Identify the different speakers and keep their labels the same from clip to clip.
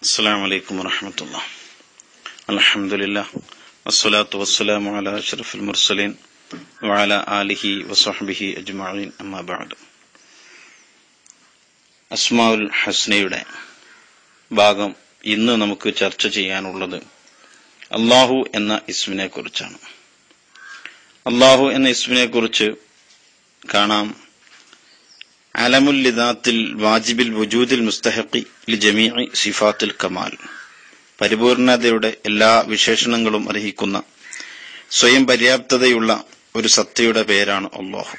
Speaker 1: السلام عليكم ورحمة الله الحمد لله والصلاة والسلام على أشرف المرسلين وعلى آله وصحبه أجمعين أما بعد അസ്മാഉൽ ഹസ്നയുടെ ഭാഗം ഇന്ന് നമുക്ക് ചർച്ച ചെയ്യാനുള്ളത് അള്ളാഹു എന്ന ഇസ്മിനെ കുറിച്ചാണ് അള്ളാഹു എന്ന ഇസ്മിനെ കുറിച്ച് കാണാം അലമുൽ ലിദാത്തിൽ വാജിബിൽ വജൂദിൽ മുസ്തഹഖി ലി ജമീഇ സിഫാത്തിൽ കമാൽ പരിപൂർണതയുടെ എല്ലാ വിശേഷണങ്ങളും അർഹിക്കുന്ന സ്വയം പര്യാപ്തതയുള്ള ഒരു സത്തയുടെ പേരാണ് അള്ളാഹു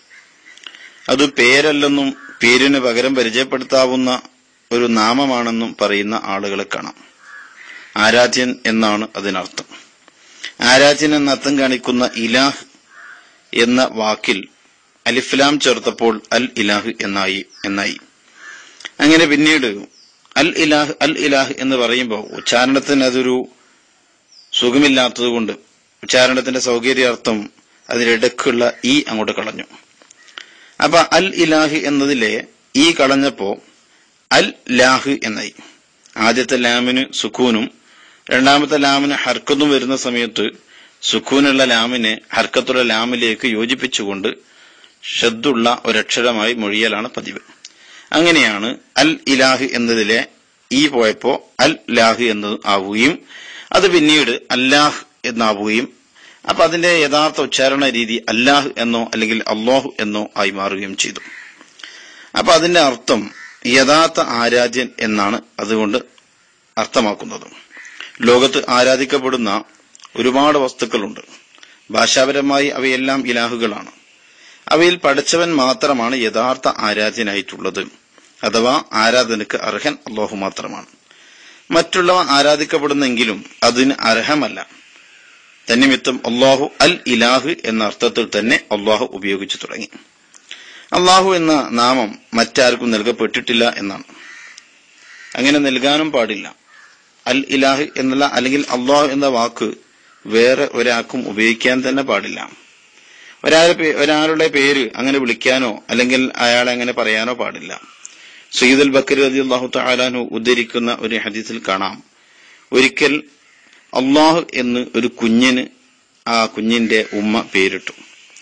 Speaker 1: അത് പേരല്ലെന്നും പേരിന് പകരം പരിചയപ്പെടുത്താവുന്ന ഒരു നാമമാണെന്നും പറയുന്ന ആളുകളെ കാണാം ആരാധ്യൻ എന്നാണ് അതിനർത്ഥം ആരാധ്യൻ എന്ന അർത്ഥം കാണിക്കുന്ന ഇലാഹ് എന്ന വാക്കിൽ അലിഫ്ലാം ചേർത്തപ്പോൾ അൽ ഇലാഹ് എന്നായി എന്നായി അങ്ങനെ പിന്നീട് അൽ ഇലാഹ് അൽ ഇലാഹ് എന്ന് പറയുമ്പോൾ ഉച്ചാരണത്തിന് അതൊരു സുഖമില്ലാത്തതുകൊണ്ട് ഉച്ചാരണത്തിന്റെ സൗകര്യാർത്ഥം അതിനിടക്കുള്ള ഈ അങ്ങോട്ട് കളഞ്ഞു അപ്പൊ അൽ ഇലാഹ് എന്നതിലെ ഈ കളഞ്ഞപ്പോ അൽ ലാഹ് എന്നായി ആദ്യത്തെ ലാമിന് സുക്കൂനും രണ്ടാമത്തെ ലാമിന് ഹർക്കത്തും വരുന്ന സമയത്ത് സുക്കൂനുള്ള ലാമിനെ ഹർക്കത്തുള്ള ലാമിലേക്ക് യോജിപ്പിച്ചുകൊണ്ട് ഷദ്ദുള്ള ഒരക്ഷരമായി മൊഴിയലാണ് പതിവ് അങ്ങനെയാണ് അൽ ഇലാഹ് എന്നതിലെ ഈ പോയപ്പോ അൽ ലാഹ് എന്ന് ആവുകയും അത് പിന്നീട് അല്ലാഹ് എന്നാവുകയും അപ്പൊ അതിന്റെ യഥാർത്ഥ ഉച്ചാരണ രീതി അല്ലാഹ് എന്നോ അല്ലെങ്കിൽ അള്ളാഹു എന്നോ ആയി മാറുകയും ചെയ്തു അപ്പൊ അതിന്റെ അർത്ഥം യഥാർത്ഥ ആരാധ്യൻ എന്നാണ് അതുകൊണ്ട് അർത്ഥമാക്കുന്നത് ലോകത്ത് ആരാധിക്കപ്പെടുന്ന ഒരുപാട് വസ്തുക്കളുണ്ട് ഭാഷാപരമായി അവയെല്ലാം ഇലാഹുകളാണ് അവയിൽ പഠിച്ചവൻ മാത്രമാണ് യഥാർത്ഥ ആരാധ്യനായിട്ടുള്ളത് അഥവാ ആരാധനക്ക് അർഹൻ അള്ളാഹു മാത്രമാണ് മറ്റുള്ളവ ആരാധിക്കപ്പെടുന്നെങ്കിലും അതിന് അർഹമല്ല തന്നിമിത്തം അള്ളാഹു അൽ ഇലാഹ് എന്ന അർത്ഥത്തിൽ തന്നെ അള്ളാഹു ഉപയോഗിച്ചു തുടങ്ങി അള്ളാഹു എന്ന നാമം മറ്റാർക്കും നൽകപ്പെട്ടിട്ടില്ല എന്നാണ് അങ്ങനെ നൽകാനും പാടില്ല അൽ ഇലാഹ് എന്നുള്ള അല്ലെങ്കിൽ അള്ളാഹു എന്ന വാക്ക് വേറെ ഒരാൾക്കും ഉപയോഗിക്കാൻ തന്നെ പാടില്ല ഒരാളുടെ ഒരാളുടെ പേര് അങ്ങനെ വിളിക്കാനോ അല്ലെങ്കിൽ അയാളെ അങ്ങനെ പറയാനോ പാടില്ല സയ്യിദ് അൽ ബക്കർ അലി അള്ളാഹു താലാനു ഉദ്ധരിക്കുന്ന ഒരു ഹദീസിൽ കാണാം ഒരിക്കൽ അള്ളാഹു എന്ന് ഒരു കുഞ്ഞിന് ആ കുഞ്ഞിന്റെ ഉമ്മ പേരിട്ടു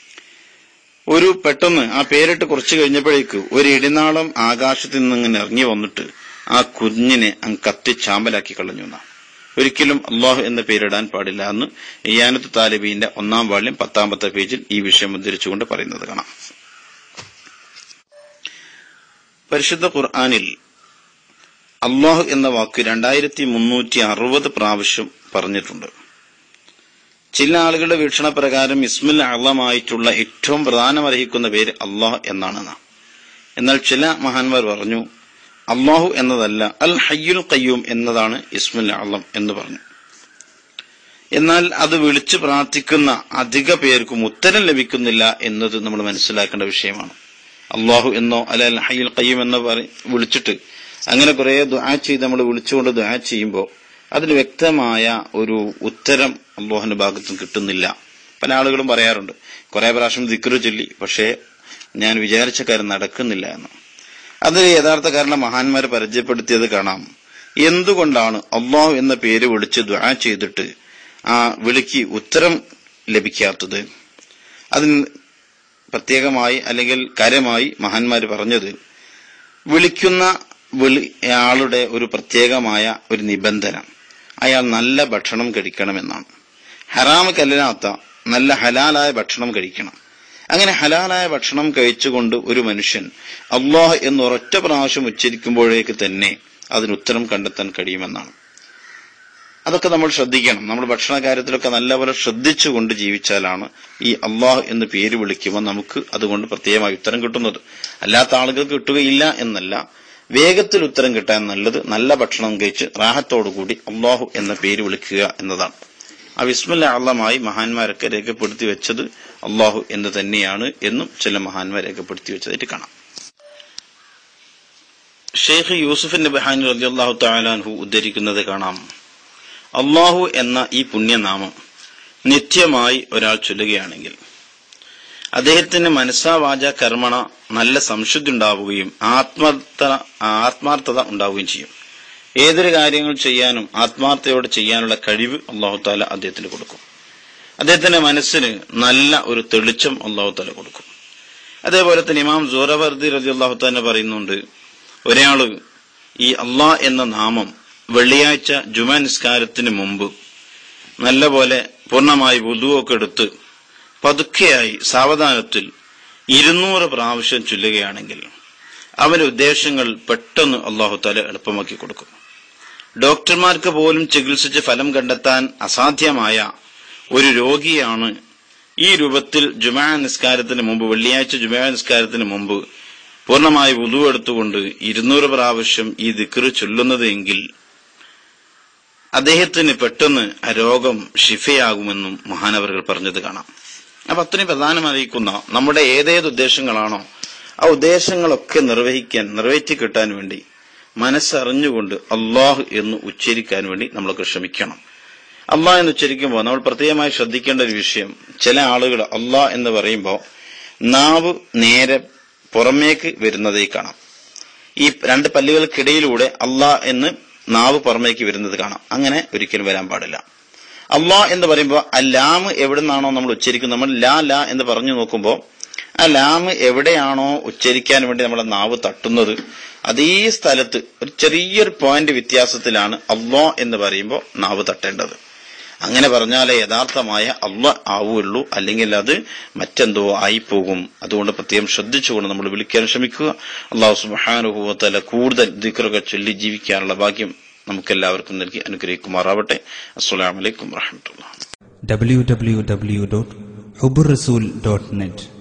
Speaker 1: ഒരു പെട്ടെന്ന് ആ പേരിട്ട് കുറച്ചു കഴിഞ്ഞപ്പോഴേക്ക് ഒരു ഇടിനാളം ആകാശത്തിൽ നിന്ന് ഇങ്ങനെ ഇറങ്ങി വന്നിട്ട് ആ കുഞ്ഞിനെ അങ്ങ് കത്തി ചാമ്പലാക്കി കളഞ്ഞു എന്നാണ് ഒരിക്കലും അള്ളാഹു എന്ന പേരിടാൻ പാടില്ല എന്ന് ഇയാനത്ത് താലിബീന്റെ ഒന്നാം വാള്യം പത്താമത്തെ പേജിൽ ഈ വിഷയം ഉദ്ധരിച്ചുകൊണ്ട് പറയുന്നത് കാണാം പരിശുദ്ധ ഖുർആാനിൽ അള്ളാഹു എന്ന വാക്ക് രണ്ടായിരത്തി മുന്നൂറ്റി അറുപത് പ്രാവശ്യം പറഞ്ഞിട്ടുണ്ട് ചില ആളുകളുടെ വീക്ഷണപ്രകാരം ഇസ്മിൽ അള്ളമായിട്ടുള്ള ഏറ്റവും പ്രധാനമർഹിക്കുന്ന പേര് അള്ളാഹ് എന്നാണ് എന്നാൽ ചില മഹാന്മാർ പറഞ്ഞു അള്ളാഹു എന്നതല്ല അൽ ഹയ്യുൽ കയ്യൂം എന്നതാണ് ഇസ്മുൽ അള്ളം എന്ന് പറഞ്ഞു എന്നാൽ അത് വിളിച്ചു പ്രാർത്ഥിക്കുന്ന അധിക പേർക്കും ഉത്തരം ലഭിക്കുന്നില്ല എന്നത് നമ്മൾ മനസ്സിലാക്കേണ്ട വിഷയമാണ് അള്ളാഹു എന്നോ അല്ല അൽ ഹയ്യുൽ കയ്യൂം എന്നോ വിളിച്ചിട്ട് അങ്ങനെ കുറെ ദുആ ചെയ്ത് നമ്മൾ വിളിച്ചുകൊണ്ട് ദുആ ചെയ്യുമ്പോൾ അതിന് വ്യക്തമായ ഒരു ഉത്തരം അള്ളാഹുന്റെ ഭാഗത്തും കിട്ടുന്നില്ല പല ആളുകളും പറയാറുണ്ട് കുറെ പ്രാവശ്യം ദിക്റ് ചൊല്ലി പക്ഷേ ഞാൻ വിചാരിച്ച കാര്യം നടക്കുന്നില്ല എന്ന് അത് യഥാർത്ഥ കാരണം മഹാന്മാർ പരിചയപ്പെടുത്തിയത് കാണാം എന്തുകൊണ്ടാണ് അള്ളാഹു എന്ന പേര് വിളിച്ച് ദ്വാ ചെയ്തിട്ട് ആ വിളിക്ക് ഉത്തരം ലഭിക്കാത്തത് അതിന് പ്രത്യേകമായി അല്ലെങ്കിൽ കാര്യമായി മഹാന്മാർ പറഞ്ഞത് വിളിക്കുന്ന വിളി ആളുടെ ഒരു പ്രത്യേകമായ ഒരു നിബന്ധന അയാൾ നല്ല ഭക്ഷണം കഴിക്കണമെന്നാണ് ഹറാമ് കല്ലാത്ത നല്ല ഹലാലായ ഭക്ഷണം കഴിക്കണം അങ്ങനെ ഹലാലായ ഭക്ഷണം കഴിച്ചുകൊണ്ട് ഒരു മനുഷ്യൻ അള്ളാഹ് എന്ന് ഒരൊറ്റ പ്രാവശ്യം ഉച്ചരിക്കുമ്പോഴേക്ക് തന്നെ അതിന് ഉത്തരം കണ്ടെത്താൻ കഴിയുമെന്നാണ് അതൊക്കെ നമ്മൾ ശ്രദ്ധിക്കണം നമ്മൾ ഭക്ഷണ കാര്യത്തിലൊക്കെ നല്ലപോലെ ശ്രദ്ധിച്ചുകൊണ്ട് ജീവിച്ചാലാണ് ഈ അള്ളാഹ് എന്ന് പേര് വിളിക്കുമ്പോൾ നമുക്ക് അതുകൊണ്ട് പ്രത്യേകമായി ഉത്തരം കിട്ടുന്നത് അല്ലാത്ത ആളുകൾക്ക് കിട്ടുകയില്ല എന്നല്ല വേഗത്തിൽ ഉത്തരം കിട്ടാൻ നല്ലത് നല്ല ഭക്ഷണം കഴിച്ച് റാഹത്തോടുകൂടി അള്ളാഹു എന്ന പേര് വിളിക്കുക എന്നതാണ് ആ വിസ്മല്ല അള്ളമായി മഹാന്മാരൊക്കെ രേഖപ്പെടുത്തി വെച്ചത് അള്ളാഹു എന്ന് തന്നെയാണ് എന്നും ചില മഹാന്മാർ രേഖപ്പെടുത്തി വെച്ചതായിട്ട് കാണാം ഷെയ്ഖ് യൂസുഫ് നബഹാനി റലി അള്ളാഹു താലാൻഹു ഉദ്ധരിക്കുന്നത് കാണാം അള്ളാഹു എന്ന ഈ പുണ്യനാമം നിത്യമായി ഒരാൾ ചൊല്ലുകയാണെങ്കിൽ അദ്ദേഹത്തിന് മനസ്സാവാച കർമ്മണ നല്ല സംശുദ്ധി ഉണ്ടാവുകയും ആത്മാർത്ഥ ആത്മാർത്ഥത ഉണ്ടാവുകയും ചെയ്യും ഏതൊരു കാര്യങ്ങൾ ചെയ്യാനും ആത്മാർത്ഥയോടെ ചെയ്യാനുള്ള കഴിവ് അള്ളാഹു താല അദ്ദേഹത്തിന് കൊടുക്കും അദ്ദേഹത്തിന്റെ മനസ്സിന് നല്ല ഒരു തെളിച്ചം അള്ളാഹു താല കൊടുക്കും അതേപോലെ തന്നെ ഇമാം സൂറവർദി റതി അള്ളാഹു തന്നെ പറയുന്നുണ്ട് ഒരാള് ഈ അള്ളാ എന്ന നാമം വെള്ളിയാഴ്ച ജുമാ നിസ്കാരത്തിന് മുമ്പ് നല്ലപോലെ പൂർണ്ണമായി വുതുവൊക്കെ എടുത്ത് പതുക്കെയായി സാവധാനത്തിൽ ഇരുന്നൂറ് പ്രാവശ്യം ചൊല്ലുകയാണെങ്കിൽ അവന്റെ ഉദ്ദേശങ്ങൾ പെട്ടെന്ന് അള്ളാഹു താല എളുപ്പമാക്കി കൊടുക്കും ഡോക്ടർമാർക്ക് പോലും ചികിത്സിച്ച് ഫലം കണ്ടെത്താൻ അസാധ്യമായ ഒരു രോഗിയാണ് ഈ രൂപത്തിൽ ജുമാ നിസ്കാരത്തിന് മുമ്പ് വെള്ളിയാഴ്ച ജുമാ നിസ്കാരത്തിന് മുമ്പ് പൂർണ്ണമായി വുതു എടുത്തുകൊണ്ട് ഇരുന്നൂറ് പ്രാവശ്യം ഈ ദിക്റ് ചൊല്ലുന്നത് എങ്കിൽ അദ്ദേഹത്തിന് പെട്ടെന്ന് ആ രോഗം ഷിഫയാകുമെന്നും മഹാനവറുകൾ പറഞ്ഞത് കാണാം അപ്പൊ അത്രയും പ്രധാനമായിരിക്കുന്ന നമ്മുടെ ഏതേത് ഉദ്ദേശങ്ങളാണോ ആ ഉദ്ദേശങ്ങളൊക്കെ നിർവഹിക്കാൻ നിറവേറ്റി കിട്ടാൻ വേണ്ടി മനസ്സറിഞ്ഞുകൊണ്ട് അള്ളാഹു എന്ന് ഉച്ചരിക്കാൻ വേണ്ടി നമ്മളൊക്കെ ശ്രമിക്കണം അള്ളാഹ് എന്ന് ഉച്ചരിക്കുമ്പോൾ നമ്മൾ പ്രത്യേകമായി ശ്രദ്ധിക്കേണ്ട ഒരു വിഷയം ചില ആളുകൾ അള്ളാഹ് എന്ന് പറയുമ്പോൾ നാവ് നേരെ പുറമേക്ക് വരുന്നതേ കാണാം ഈ രണ്ട് പല്ലുകൾക്കിടയിലൂടെ അള്ളാഹ് എന്ന് നാവ് പുറമേക്ക് വരുന്നത് കാണാം അങ്ങനെ ഒരിക്കലും വരാൻ പാടില്ല അള്ളാ എന്ന് പറയുമ്പോൾ ആ ലാമ് എവിടെ നിന്നാണോ നമ്മൾ ഉച്ചരിക്കുന്നത് നമ്മൾ ലാ ലാ എന്ന് പറഞ്ഞു നോക്കുമ്പോൾ ആ ലാമ് എവിടെയാണോ ഉച്ചരിക്കാൻ വേണ്ടി നമ്മുടെ നാവ് തട്ടുന്നത് അതേ സ്ഥലത്ത് ഒരു ചെറിയൊരു പോയിന്റ് വ്യത്യാസത്തിലാണ് അള്ളാ എന്ന് പറയുമ്പോൾ നാവ് തട്ടേണ്ടത് അങ്ങനെ പറഞ്ഞാലേ യഥാർത്ഥമായ അള്ള ആവുള്ളൂ അല്ലെങ്കിൽ അത് മറ്റെന്തോ ആയിപ്പോകും അതുകൊണ്ട് പ്രത്യേകം ശ്രദ്ധിച്ചുകൊണ്ട് നമ്മൾ വിളിക്കാൻ ശ്രമിക്കുക അള്ളാഹു സുബാനുഭവത്തല കൂടുതൽ ദിക്കറൊക്കെ ചൊല്ലി ജീവിക്കാനുള്ള ഭാഗ്യം നമുക്കെല്ലാവർക്കും നൽകി അനുഗ്രഹിക്കുമാറാവട്ടെ അസ്സലാമലൈക്കും വാഹമത്തുള്ള
Speaker 2: www.huburrasool.net